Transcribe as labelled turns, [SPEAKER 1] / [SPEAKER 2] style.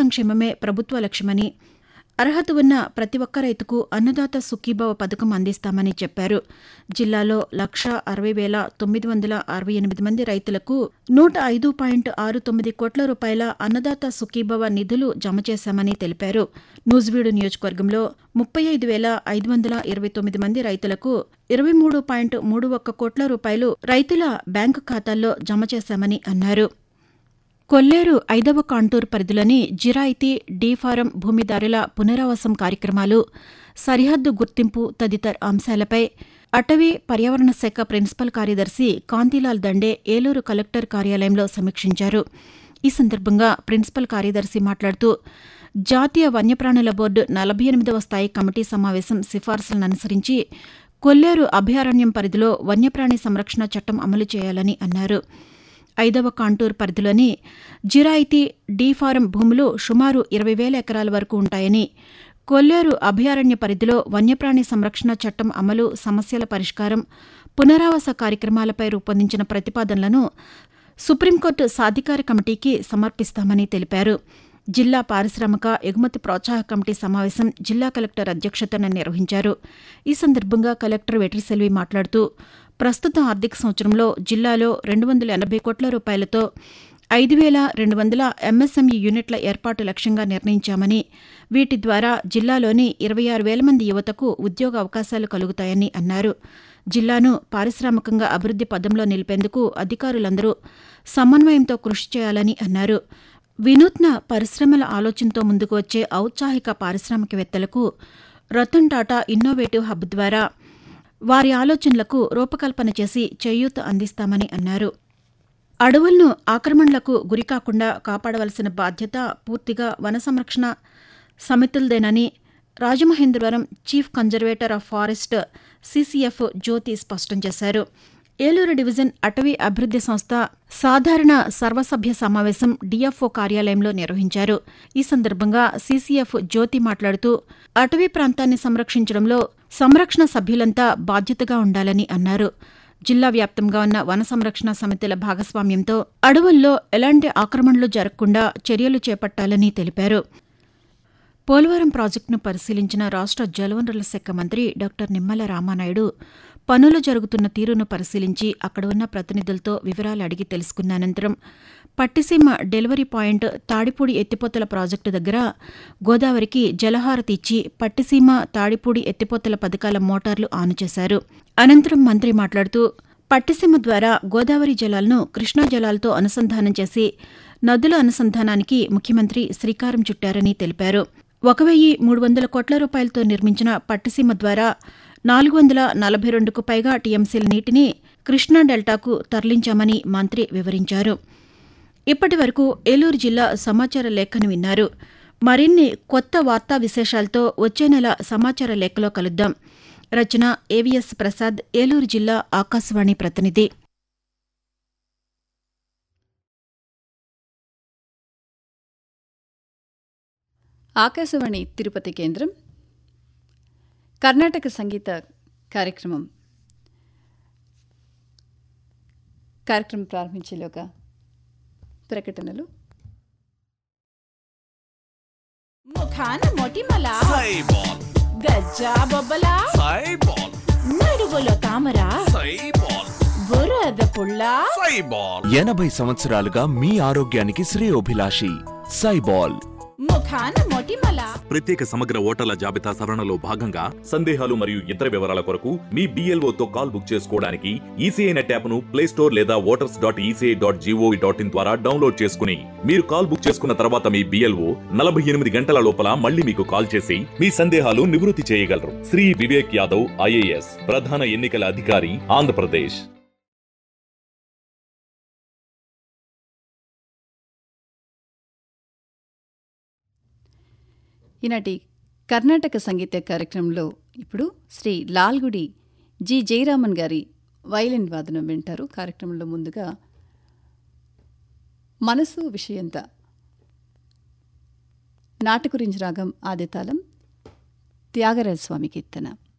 [SPEAKER 1] సంక్షేమమే ప్రభుత్వ లక్ష్యమని అర్హత ఉన్న ప్రతి ఒక్క రైతుకు అన్నదాత సుఖీభవ పథకం అందిస్తామని చెప్పారు జిల్లాలో లక్ష అరవై వేల తొమ్మిది వందల అరవై ఎనిమిది మంది రైతులకు నూట ఐదు పాయింట్ ఆరు తొమ్మిది కోట్ల రూపాయల అన్నదాత సుఖీభవ నిధులు జమ చేశామని తెలిపారు నూజివీడు నియోజకవర్గంలో ముప్పై ఐదు వేల ఐదు వందల ఇరవై తొమ్మిది మంది రైతులకు ఇరవై మూడు పాయింట్ మూడు ఒక్క కోట్ల రూపాయలు రైతుల బ్యాంకు ఖాతాల్లో జమ చేశామని అన్నారు కొల్లేరు ఐదవ కాంటూర్ పరిధిలోని జిరాయితీ డీఫారం భూమిదారుల పునరావాసం కార్యక్రమాలు సరిహద్దు గుర్తింపు తదితర అంశాలపై అటవీ పర్యావరణ శాఖ ప్రిన్సిపల్ కార్యదర్శి కాంతిలాల్ దండే ఏలూరు కలెక్టర్ కార్యాలయంలో సమీక్షించారు ఈ సందర్భంగా ప్రిన్సిపల్ కార్యదర్శి మాట్లాడుతూ జాతీయ వన్యప్రాణుల బోర్డు నలభై ఎనిమిదవ స్థాయి కమిటీ సమావేశం సిఫార్సులను అనుసరించి కొల్లేరు అభయారణ్యం పరిధిలో వన్యప్రాణి సంరక్షణ చట్టం అమలు చేయాలని అన్నారు ఐదవ కాంటూర్ పరిధిలోని జిరాయితీ డీ ఫారం భూములు సుమారు ఇరవై వేల ఎకరాల వరకు ఉంటాయని కొల్లేరు అభయారణ్య పరిధిలో వన్యప్రాణి సంరక్షణ చట్టం అమలు సమస్యల పరిష్కారం పునరావాస కార్యక్రమాలపై రూపొందించిన ప్రతిపాదనలను సుప్రీంకోర్టు సాధికార కమిటీకి సమర్పిస్తామని తెలిపారు జిల్లా పారిశ్రామిక ఎగుమతి ప్రోత్సాహ కమిటీ సమావేశం జిల్లా కలెక్టర్ అధ్యక్షతన నిర్వహించారు ఈ సందర్భంగా కలెక్టర్ వెట్రిసెల్వి మాట్లాడుతూ ప్రస్తుత ఆర్థిక సంవత్సరంలో జిల్లాలో రెండు వందల ఎనభై కోట్ల రూపాయలతో ఐదు వేల రెండు వందల ఎంఎస్ఎంఈ యూనిట్ల ఏర్పాటు లక్ష్యంగా నిర్ణయించామని వీటి ద్వారా జిల్లాలోని ఇరవై ఆరు వేల మంది యువతకు ఉద్యోగ అవకాశాలు కలుగుతాయని అన్నారు జిల్లాను పారిశ్రామికంగా అభివృద్ది పదంలో నిలిపేందుకు అధికారులందరూ సమన్వయంతో కృషి చేయాలని అన్నారు వినూత్న పరిశ్రమల ఆలోచనతో ముందుకు వచ్చే ఔత్సాహిక పారిశ్రామికవేత్తలకు రతన్ టాటా ఇన్నోవేటివ్ హబ్ ద్వారా వారి ఆలోచనలకు రూపకల్పన చేసి చేయూత అందిస్తామని అన్నారు అడవులను ఆక్రమణలకు గురికాకుండా కాపాడవలసిన బాధ్యత పూర్తిగా వన సంరక్షణ సమితులదేనని Rajamahendravaram chief conservator of forest CCF Jyothi స్పష్టం చేశారు ఏలూరు డివిజన్ అటవీ అభివృద్ది సంస్థ సాధారణ సర్వసభ్య సమావేశం డీఎఫ్ఓ కార్యాలయంలో నిర్వహించారు ఈ సందర్భంగా సీసీఎఫ్ జ్యోతి మాట్లాడుతూ అటవీ ప్రాంతాన్ని సంరక్షించడంలో సంరక్షణ సభ్యులంతా బాధ్యతగా ఉండాలని అన్నారు జిల్లా వ్యాప్తంగా ఉన్న వన సంరక్షణ సమితుల భాగస్వామ్యంతో అడవుల్లో ఎలాంటి ఆక్రమణలు జరగకుండా చర్యలు చేపట్టాలని తెలిపారు పోలవరం ప్రాజెక్టును పరిశీలించిన రాష్ట్ర జలవనరుల శాఖ మంత్రి డాక్టర్ నిమ్మల రామానాయుడు పనులు జరుగుతున్న తీరును పరిశీలించి అక్కడ ఉన్న ప్రతినిధులతో వివరాలు అడిగి తెలుసుకున్న అనంతరం పట్టిసీమ డెలివరీ పాయింట్ తాడిపూడి ఎత్తిపోతల ప్రాజెక్టు దగ్గర గోదావరికి జలహారతి ఇచ్చి పట్టిసీమ తాడిపూడి ఎత్తిపోతల పథకాల మోటార్లు ఆను చేశారు అనంతరం మంత్రి మాట్లాడుతూ పట్టిసీమ ద్వారా గోదావరి జలాలను కృష్ణా జలాలతో అనుసంధానం చేసి నదుల అనుసంధానానికి ముఖ్యమంత్రి శ్రీకారం చుట్టారని తెలిపారు ఒక వెయ్యి మూడు వందల కోట్ల రూపాయలతో నిర్మించిన పట్టిసీమ ద్వారా నాలుగు వందల నలభై రెండుకు పైగా టీఎంసీల నీటిని కృష్ణా డెల్టాకు తరలించామని మంత్రి వివరించారు ఇప్పటి వరకు ఏలూరు జిల్లా సమాచార లేఖను విన్నారు మరిన్ని కొత్త వార్తా విశేషాలతో వచ్చే నెల సమాచార లేఖలో కలుద్దాం రచన ఏవిఎస్ ప్రసాద్ ఏలూరు జిల్లా ఆకాశవాణి ప్రతినిధి
[SPEAKER 2] ఆకాశవాణి తిరుపతి కేంద్రం కర్ణాటక సంగీత కార్యక్రమం కార్యక్రమం ప్రారంభించేలోగా ప్రకటనలు
[SPEAKER 3] ముఖాన మొటిమల
[SPEAKER 4] సైబాల్
[SPEAKER 3] గజ్జా బొబ్బల
[SPEAKER 4] సైబాల్
[SPEAKER 3] నడుగులో తామర
[SPEAKER 4] సైబాల్
[SPEAKER 3] బురద పుల్ల
[SPEAKER 4] సైబాల్ ఎనభై సంవత్సరాలుగా మీ ఆరోగ్యానికి శ్రేయోభిలాషి సైబాల్
[SPEAKER 3] ముఖాన మొటిమల
[SPEAKER 5] ప్రత్యేక సమగ్ర ఓటర్ల జాబితా సవరణలో భాగంగా సందేహాలు మరియు ఇతర వివరాల కొరకు మీ BLO తో కాల్ బుక్ చేసుకోవడానికి ఈసీఐ నెట్ యాప్ ను ప్లే స్టోర్ లేదా voters dot ECI dot GOV dot in ద్వారా డౌన్లోడ్ చేసుకుని మీరు కాల్ బుక్ చేసుకున్న తర్వాత మీ బిఎల్ఓ నలభై ఎనిమిది గంటల లోపల మళ్ళీ మీకు కాల్ చేసి మీ సందేహాలు నివృత్తి చేయగలరు శ్రీ వివేక్ యాదవ్ ఐఏఎస్ ప్రధాన ఎన్నికల అధికారి ఆంధ్రప్రదేశ్
[SPEAKER 2] ఈనాటి కర్ణాటక సంగీత కార్యక్రమంలో ఇప్పుడు శ్రీ లాల్గుడి జి జయరామన్ గారి వైలిన్ వాదనం వింటారు కార్యక్రమంలో ముందుగా మనసు విషయంత నాటకురించి రాగం ఆదితాళం త్యాగరాజ స్వామి కీర్తన